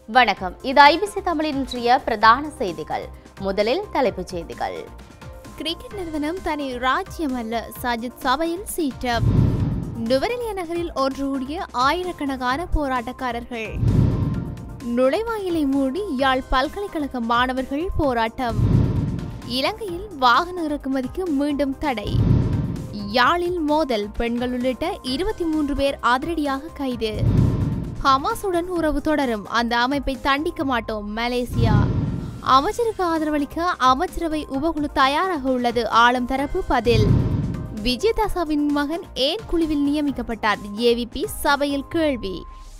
வணக்கம் இது ஐபிசி தமிழின் இன்றைய பிரதான செய்திகள் முதலில் தலைப்புச் செய்திகள் கிரிக்கெட் நிறுவனம் தனி ராஜ்யம் அல்ல சஜித் சபையில் சீட்டம் நுவரெலியா நகரில் ஒன்று கூடிய ஆயிரக்கணக்கான போராட்டக்காரர்கள் நுழைவாயிலை மூடி யாழ் பல்கலைக்கழக மாணவர்கள் போராட்டம் இலங்கையில் வாகன இறக்குமதிக்கு மீண்டும் தடை யாழில் மோதல் பெண்கள் உள்ளிட்ட இருபத்தி மூன்று பேர் அதிரடியாக கைது ஹமாஸுடன் உறவு தொடரும் அந்த அமைப்பை தண்டிக்க மாட்டோம் மலேசியா அமைச்சருக்கு ஆதரவளிக்க அமைச்சரவை உபகுழு தயாராக உள்ளது ஆளும் தரப்பு பதில் விஜயதாசாவின் மகன் ஏன் குழுவில் நியமிக்கப்பட்டார் ஏவிபி சபையில் கேள்வி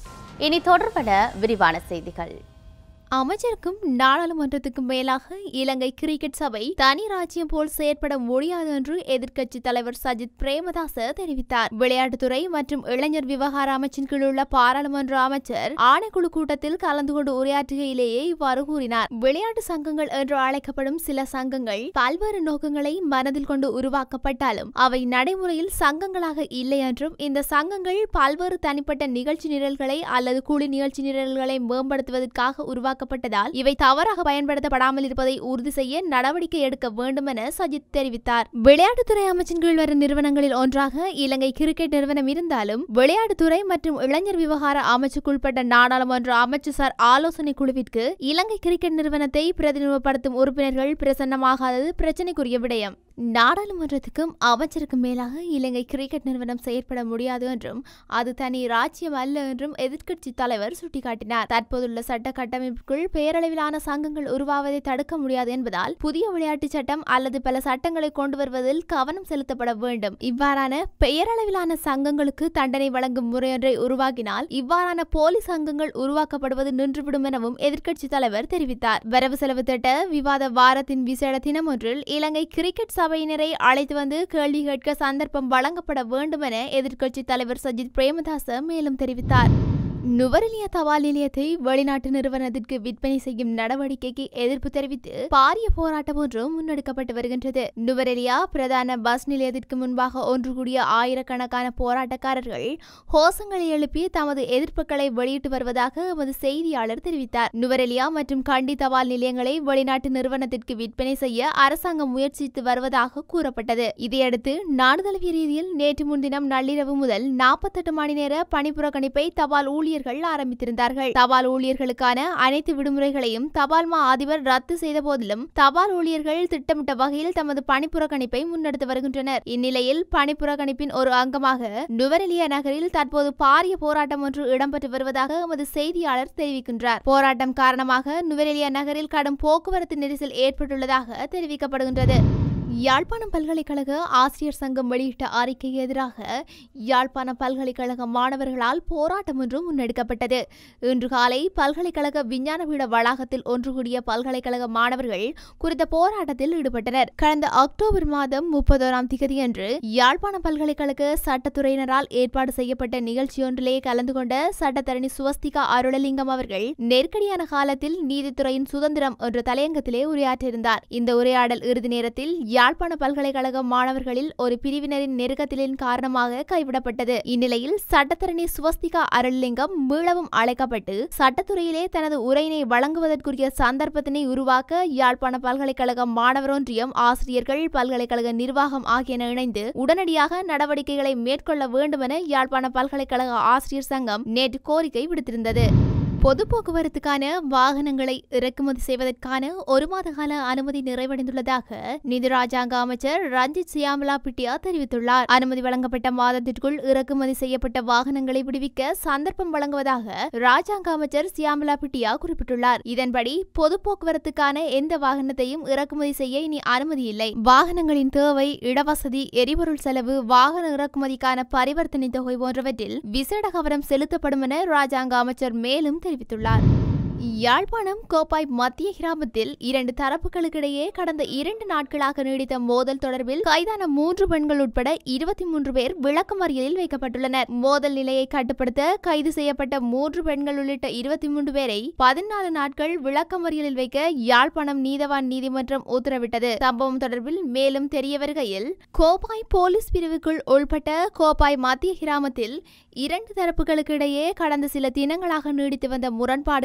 இனி தொடர்பட விரிவான செய்திகள் அமைச்சருக்கும் நாடாளுமன்றத்துக்கும் மேலாக இலங்கை கிரிக்கெட் சபை தனி ராஜ்யம் போல் செயற்பட முடியாது என்று எதிர்க்கட்சி தலைவர் சஜித் பிரேமதாச தெரிவித்தார் விளையாட்டுத்துறை மற்றும் இளைஞர் விவகார அமைச்சின் கீழ் உள்ள பாராளுமன்ற அமைச்சர் ஆணைக்குழு கூட்டத்தில் கலந்து கொண்டு உரையாற்றுகையிலேயே இவ்வாறு கூறினார் விளையாட்டு சங்கங்கள் என்று அழைக்கப்படும் சில சங்கங்கள் பல்வேறு நோக்கங்களை மனதில் கொண்டு உருவாக்கப்பட்டாலும் அவை நடைமுறையில் சங்கங்களாக இல்லை என்றும் இந்த சங்கங்கள் பல்வேறு தனிப்பட்ட நிகழ்ச்சி நிரல்களை அல்லது குழு நிகழ்ச்சி நிரல்களை மேம்படுத்துவதற்காக உருவாக்க உருவாக்கப்பட்டதால் இவை தவறாக பயன்படுத்தப்படாமல் இருப்பதை உறுதி செய்ய நடவடிக்கை எடுக்க வேண்டும் என சஜித் தெரிவித்தார் விளையாட்டுத்துறை அமைச்சின் கீழ் வரும் நிறுவனங்களில் ஒன்றாக இலங்கை கிரிக்கெட் நிறுவனம் இருந்தாலும் விளையாட்டுத்துறை மற்றும் இளைஞர் விவகார அமைச்சுக்குட்பட்ட நாடாளுமன்ற அமைச்சர் ஆலோசனை குழுவிற்கு இலங்கை கிரிக்கெட் நிறுவனத்தை பிரதிநிதித்துவப்படுத்தும் உறுப்பினர்கள் பிரசன்னமாகாதது பிரச்சினைக்குரிய விடயம் நாடாளுமன்றத்துக்கும் அமைச்சருக்கும் மேலாக இலங்கை கிரிக்கெட் நிறுவனம் செயற்பட முடியாது என்றும் அது தனி ராஜ்யம் அல்ல என்றும் எதிர்க்கட்சி தலைவர் சுட்டிக்காட்டினார் தற்போதுள்ள சட்ட கட்டமைப்புக்குள் பெயரளவிலான சங்கங்கள் உருவாவதை தடுக்க முடியாது என்பதால் புதிய விளையாட்டு சட்டம் அல்லது பல சட்டங்களை கொண்டு வருவதில் கவனம் செலுத்தப்பட வேண்டும் இவ்வாறான பெயரளவிலான சங்கங்களுக்கு தண்டனை வழங்கும் முறையொன்றை உருவாக்கினால் இவ்வாறான போலி சங்கங்கள் உருவாக்கப்படுவது நின்றுவிடும் எனவும் எதிர்க்கட்சி தலைவர் தெரிவித்தார் வரவு செலவு திட்ட விவாத வாரத்தின் விசேட தினம் ஒன்றில் இலங்கை கிரிக்கெட் சபையினரை அழைத்து வந்து கேள்வி கேட்க சந்தர்ப்பம் வழங்கப்பட வேண்டும் என எதிர்க்கட்சி தலைவர் சஜித் பிரேமதாச மேலும் தெரிவித்தார் நுவரெலியா தபால் நிலையத்தை வெளிநாட்டு நிறுவனத்திற்கு விற்பனை செய்யும் நடவடிக்கைக்கு எதிர்ப்பு தெரிவித்து பாரிய போராட்டம் ஒன்று முன்னெடுக்கப்பட்டு வருகின்றது நுவரெலியா பிரதான பஸ் நிலையத்திற்கு முன்பாக ஒன்று கூடிய ஆயிரக்கணக்கான போராட்டக்காரர்கள் கோஷங்களை எழுப்பி தமது எதிர்ப்புகளை வெளியிட்டு வருவதாக எமது செய்தியாளர் தெரிவித்தார் நுவரெலியா மற்றும் கண்டி தபால் நிலையங்களை வெளிநாட்டு நிறுவனத்திற்கு விற்பனை செய்ய அரசாங்கம் முயற்சித்து வருவதாக கூறப்பட்டது இதையடுத்து நாடு தழுவிய ரீதியில் நேற்று முன்தினம் நள்ளிரவு முதல் நாற்பத்தெட்டு மணி நேர பணிப்புறக்கணிப்பை தபால் ஊழியர் ஊழியர்கள் ஆரம்பித்திருந்தார்கள் தபால் ஊழியர்களுக்கான அனைத்து விடுமுறைகளையும் தபால் மா அதிபர் ரத்து செய்த போதிலும் தபால் ஊழியர்கள் திட்டமிட்ட வகையில் தமது பணிப்புறக்கணிப்பை முன்னெடுத்து வருகின்றனர் இந்நிலையில் பணிப்புறக்கணிப்பின் ஒரு அங்கமாக நுவரெலியா நகரில் தற்போது பாரிய போராட்டம் ஒன்று இடம்பெற்று வருவதாக எமது செய்தியாளர் தெரிவிக்கின்றார் போராட்டம் காரணமாக நுவரெலியா நகரில் கடும் போக்குவரத்து நெரிசல் ஏற்பட்டுள்ளதாக தெரிவிக்கப்படுகின்றது யாழ்ப்பாணம் பல்கலைக்கழக ஆசிரியர் சங்கம் வெளியிட்ட அறிக்கைக்கு எதிராக யாழ்ப்பாணம் பல்கலைக்கழக மாணவர்களால் போராட்டம் ஒன்று முன்னெடுக்கப்பட்டது இன்று காலை பல்கலைக்கழக விஞ்ஞான பீட வளாகத்தில் ஒன்று கூடிய பல்கலைக்கழக மாணவர்கள் குறித்த போராட்டத்தில் ஈடுபட்டனர் கடந்த அக்டோபர் மாதம் முப்பதோராம் திகதியன்று யாழ்ப்பாணம் பல்கலைக்கழக சட்டத்துறையினரால் ஏற்பாடு செய்யப்பட்ட நிகழ்ச்சியொன்றிலே கலந்து கொண்ட சட்டத்தரணி சுவஸ்திகா அருளலிங்கம் அவர்கள் நெருக்கடியான காலத்தில் நீதித்துறையின் சுதந்திரம் என்ற தலையங்கத்திலே உரையாற்றியிருந்தார் இந்த உரையாடல் இறுதி நேரத்தில் யாழ்ப்பாண பல்கலைக்கழக மாணவர்களில் ஒரு பிரிவினரின் நெருக்கத்திலின் காரணமாக கைவிடப்பட்டது இந்நிலையில் சட்டத்தரணி சுவஸ்திகா அருள்லிங்கம் மீளவும் அழைக்கப்பட்டு சட்டத்துறையிலே தனது உரையினை வழங்குவதற்குரிய சந்தர்ப்பத்தினை உருவாக்க யாழ்ப்பாண பல்கலைக்கழக மாணவர் ஒன்றியம் ஆசிரியர்கள் பல்கலைக்கழக நிர்வாகம் ஆகியன இணைந்து உடனடியாக நடவடிக்கைகளை மேற்கொள்ள வேண்டுமென யாழ்ப்பாண பல்கலைக்கழக ஆசிரியர் சங்கம் நேற்று கோரிக்கை விடுத்திருந்தது பொது போக்குவரத்துக்கான வாகனங்களை இறக்குமதி செய்வதற்கான ஒரு மாத கால அனுமதி நிறைவடைந்துள்ளதாக நிதி ராஜாங்க அமைச்சர் ரஞ்சித் சியாமலா பிட்டியா தெரிவித்துள்ளார் அனுமதி வழங்கப்பட்ட மாதத்திற்குள் இறக்குமதி செய்யப்பட்ட வாகனங்களை விடுவிக்க சந்தர்ப்பம் வழங்குவதாக ராஜாங்க அமைச்சர் சியாமலா பிட்டியா குறிப்பிட்டுள்ளார் இதன்படி பொது போக்குவரத்துக்கான எந்த வாகனத்தையும் இறக்குமதி செய்ய இனி அனுமதி இல்லை வாகனங்களின் தேவை இடவசதி எரிபொருள் செலவு வாகன இறக்குமதிக்கான பரிவர்த்தனை தொகை போன்றவற்றில் விசேட கவனம் செலுத்தப்படும் என ராஜாங்க அமைச்சர் மேலும் தெரிவித்துள்ளார் யாழ்ப்பாணம் கோப்பாய் மத்திய கிராமத்தில் இரண்டு தரப்புகளுக்கிடையே கடந்த இரண்டு நாட்களாக நீடித்த மோதல் தொடர்பில் கைதான மூன்று பெண்கள் உட்பட இருபத்தி மூன்று பேர் விளக்கமறியலில் வைக்கப்பட்டுள்ளனர் மோதல் நிலையை கட்டுப்படுத்த கைது செய்யப்பட்ட மூன்று பெண்கள் உள்ளிட்ட இருபத்தி மூன்று பேரை பதினாலு நாட்கள் விளக்கமறியலில் வைக்க யாழ்ப்பாணம் நீதவான் நீதிமன்றம் உத்தரவிட்டது சம்பவம் தொடர்பில் மேலும் தெரிய வருகையில் கோப்பாய் போலீஸ் பிரிவுக்குள் உள்பட்ட கோப்பாய் மத்திய கிராமத்தில் இரண்டு தரப்புகளுக்கு இடையே கடந்த சில தினங்களாக நீடித்து வந்த முரண்பாடுகள்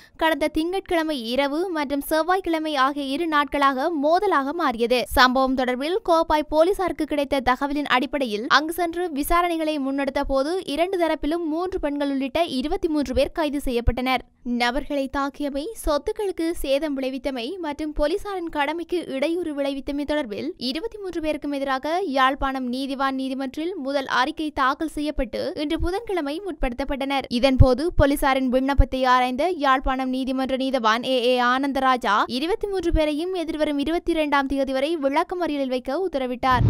கடந்த திங்கட்கிழமை இரவு மற்றும் செவ்வாய்க்கிழமை ஆகிய இரு நாட்களாக மோதலாக மாறியது சம்பவம் தொடர்பில் கோப்பாய் போலீசாருக்கு கிடைத்த தகவலின் அடிப்படையில் அங்கு சென்று விசாரணைகளை முன்னெடுத்த போது இரண்டு தரப்பிலும் மூன்று பெண்கள் உள்ளிட்ட இருபத்தி மூன்று பேர் கைது செய்யப்பட்டனர் நபர்களை தாக்கியமை சொத்துக்களுக்கு சேதம் விளைவித்தமை மற்றும் போலீசாரின் கடமைக்கு இடையூறு விளைவித்தமை தொடர்பில் இருபத்தி மூன்று பேருக்கும் எதிராக யாழ்ப்பாணம் நீதிவான் நீதிமன்றில் முதல் அறிக்கை தாக்கல் செய்யப்பட்டு இன்று புதன்கிழமை முற்படுத்தப்பட்டனர் இதன்போது போலீசாரின் விண்ணப்பத்தை ஆராய்ந்த யாழ்ப்பாணம் நீதிமன்ற நீதவான் ஏ ஏ ஆனந்தராஜா இருபத்தி மூன்று பேரையும் எதிர்வரும் இருபத்தி இரண்டாம் தேதி வரை விளக்கமறியலில் வைக்க உத்தரவிட்டார்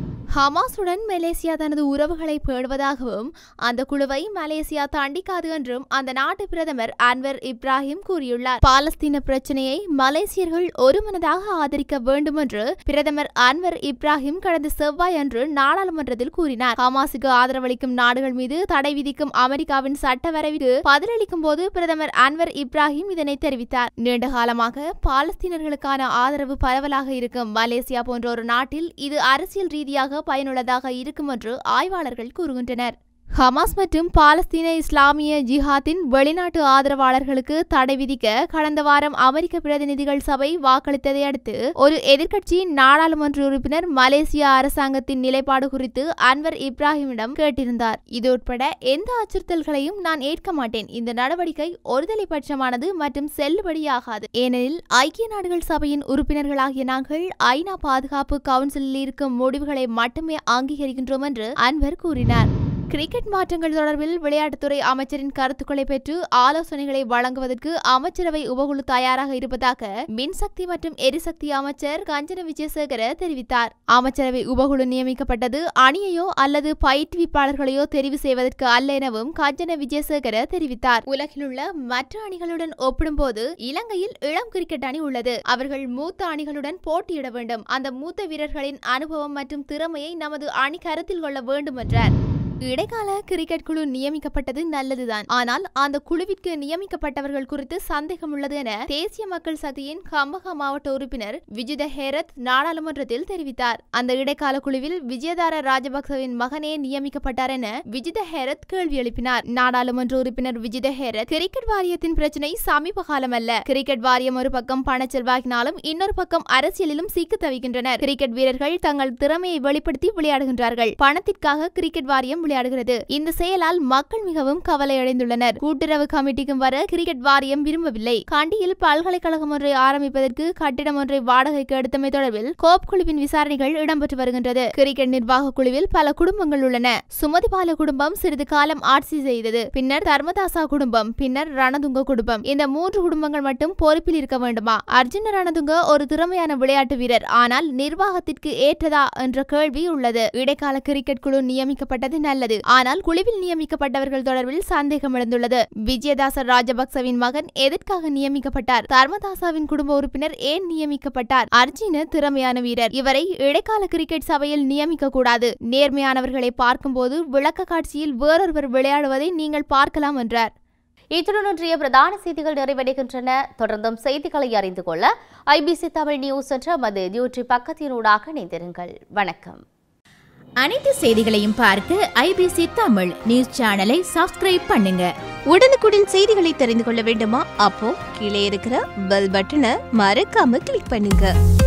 ஹமாஸுடன் மலேசியா தனது உறவுகளை பேணுவதாகவும் அந்த குழுவை மலேசியா தண்டிக்காது என்றும் அந்த நாட்டு பிரதமர் அன்வர் இப்ராஹிம் கூறியுள்ளார் பாலஸ்தீன பிரச்சனையை மலேசியர்கள் ஒருமனதாக ஆதரிக்க வேண்டும் என்று பிரதமர் அன்வர் இப்ராஹிம் கடந்த செவ்வாய் அன்று நாடாளுமன்றத்தில் கூறினார் ஹமாஸுக்கு ஆதரவளிக்கும் நாடுகள் மீது தடை விதிக்கும் அமெரிக்காவின் சட்ட வரைவுக்கு பதிலளிக்கும் போது பிரதமர் அன்வர் இப்ராஹிம் இதனை தெரிவித்தார் நீண்ட காலமாக பாலஸ்தீனர்களுக்கான ஆதரவு பரவலாக இருக்கும் மலேசியா போன்ற ஒரு நாட்டில் இது அரசியல் ரீதியாக பயனுள்ளதாக இருக்கும் என்று ஆய்வாளர்கள் கூறுகின்றனர் ஹமாஸ் மற்றும் பாலஸ்தீன இஸ்லாமிய ஜிஹாத்தின் வெளிநாட்டு ஆதரவாளர்களுக்கு தடை விதிக்க கடந்த வாரம் அமெரிக்க பிரதிநிதிகள் சபை வாக்களித்ததை அடுத்து ஒரு எதிர்க்கட்சி நாடாளுமன்ற உறுப்பினர் மலேசிய அரசாங்கத்தின் நிலைப்பாடு குறித்து அன்வர் இப்ராஹிமிடம் கேட்டிருந்தார் இது உட்பட எந்த அச்சுறுத்தல்களையும் நான் ஏற்க மாட்டேன் இந்த நடவடிக்கை ஒருதலை பட்சமானது மற்றும் செல்லுபடியாகாது ஏனெனில் ஐக்கிய நாடுகள் சபையின் உறுப்பினர்களாகிய நாங்கள் ஐநா பாதுகாப்பு கவுன்சிலில் இருக்கும் முடிவுகளை மட்டுமே அங்கீகரிக்கின்றோம் என்று அன்வர் கூறினார் கிரிக்கெட் மாற்றங்கள் தொடர்பில் விளையாட்டுத்துறை அமைச்சரின் கருத்துக்களை பெற்று ஆலோசனைகளை வழங்குவதற்கு அமைச்சரவை உபகுழு தயாராக இருப்பதாக மின்சக்தி மற்றும் எரிசக்தி அமைச்சர் கஞ்சன விஜயசேகர தெரிவித்தார் அமைச்சரவை உபகுழு நியமிக்கப்பட்டது அணியையோ அல்லது பயிற்றுவிப்பாளர்களையோ தெரிவு செய்வதற்கு அல்ல எனவும் கஞ்சன விஜயசேகர தெரிவித்தார் உலகிலுள்ள மற்ற அணிகளுடன் ஒப்பிடும்போது இலங்கையில் இளம் கிரிக்கெட் அணி உள்ளது அவர்கள் மூத்த அணிகளுடன் போட்டியிட வேண்டும் அந்த மூத்த வீரர்களின் அனுபவம் மற்றும் திறமையை நமது அணி கருத்தில் கொள்ள வேண்டும் என்றார் இடைக்கால கிரிக்கெட் குழு நியமிக்கப்பட்டது நல்லதுதான் ஆனால் அந்த குழுவிற்கு நியமிக்கப்பட்டவர்கள் குறித்து சந்தேகம் உள்ளது என தேசிய மக்கள் சக்தியின் கம்பகா மாவட்ட உறுப்பினர் விஜித ஹேரத் நாடாளுமன்றத்தில் தெரிவித்தார் அந்த இடைக்கால குழுவில் விஜயதார ராஜபக்சவின் மகனே நியமிக்கப்பட்டார் என விஜித ஹேரத் கேள்வி எழுப்பினார் நாடாளுமன்ற உறுப்பினர் விஜித ஹேரத் கிரிக்கெட் வாரியத்தின் பிரச்சனை சமீப காலம் அல்ல கிரிக்கெட் வாரியம் ஒரு பக்கம் பணச்செல்வாக்கினாலும் இன்னொரு பக்கம் அரசியலிலும் சிக்கு தவிக்கின்றனர் கிரிக்கெட் வீரர்கள் தங்கள் திறமையை வெளிப்படுத்தி விளையாடுகின்றார்கள் பணத்திற்காக கிரிக்கெட் வாரியம் விளையாடுகிறது இந்த செயலால் மக்கள் மிகவும் கவலையடைந்துள்ளனர் கூட்டுறவு கமிட்டிக்கும் வர கிரிக்கெட் வாரியம் விரும்பவில்லை கண்டியில் பல்கலைக்கழகம் ஒன்றை ஆரம்பிப்பதற்கு கட்டிடம் ஒன்றை வாடகைக்கு எடுத்தமை தொடர்பில் கோப் குழுவின் விசாரணைகள் இடம்பெற்று வருகின்றது கிரிக்கெட் நிர்வாக குழுவில் பல குடும்பங்கள் உள்ளன சுமதிபால குடும்பம் சிறிது காலம் ஆட்சி செய்தது பின்னர் தர்மதாசா குடும்பம் பின்னர் ரணதுங்க குடும்பம் இந்த மூன்று குடும்பங்கள் மட்டும் பொறுப்பில் இருக்க வேண்டுமா அர்ஜுன ரணதுங்க ஒரு திறமையான விளையாட்டு வீரர் ஆனால் நிர்வாகத்திற்கு ஏற்றதா என்ற கேள்வி உள்ளது இடைக்கால கிரிக்கெட் குழு நியமிக்கப்பட்டது நல்லது ஆனால் குழுவில் நியமிக்கப்பட்டவர்கள் தொடர்பில் சந்தேகம் எழுந்துள்ளது விஜயதாச ராஜபக்சவின் மகன் எதற்காக நியமிக்கப்பட்டார் தர்மதாசாவின் குடும்ப உறுப்பினர் ஏன் நியமிக்கப்பட்டார் அர்ஜுன திறமையான வீரர் இவரை இடைக்கால கிரிக்கெட் சபையில் நியமிக்க கூடாது நேர்மையானவர்களை பார்க்கும்போது விளக்க காட்சியில் வேறொருவர் விளையாடுவதை நீங்கள் பார்க்கலாம் என்றார் இத்துடன் இன்றைய பிரதான செய்திகள் நிறைவடைகின்றன தொடர்ந்தும் செய்திகளை அறிந்து கொள்ள ஐபிசி தமிழ் நியூஸ் என்ற மது டியூட்டி பக்கத்தினூடாக இணைந்திருங்கள் வணக்கம் அனைத்து செய்திகளையும் பார்க்க ஐபிசி தமிழ் நியூஸ் சேனலை சப்ஸ்கிரைப் பண்ணுங்க உடனுக்குடன் செய்திகளை தெரிந்து கொள்ள வேண்டுமா அப்போ கீழே இருக்கிற பெல் பட்டனை மறக்காம கிளிக் பண்ணுங்க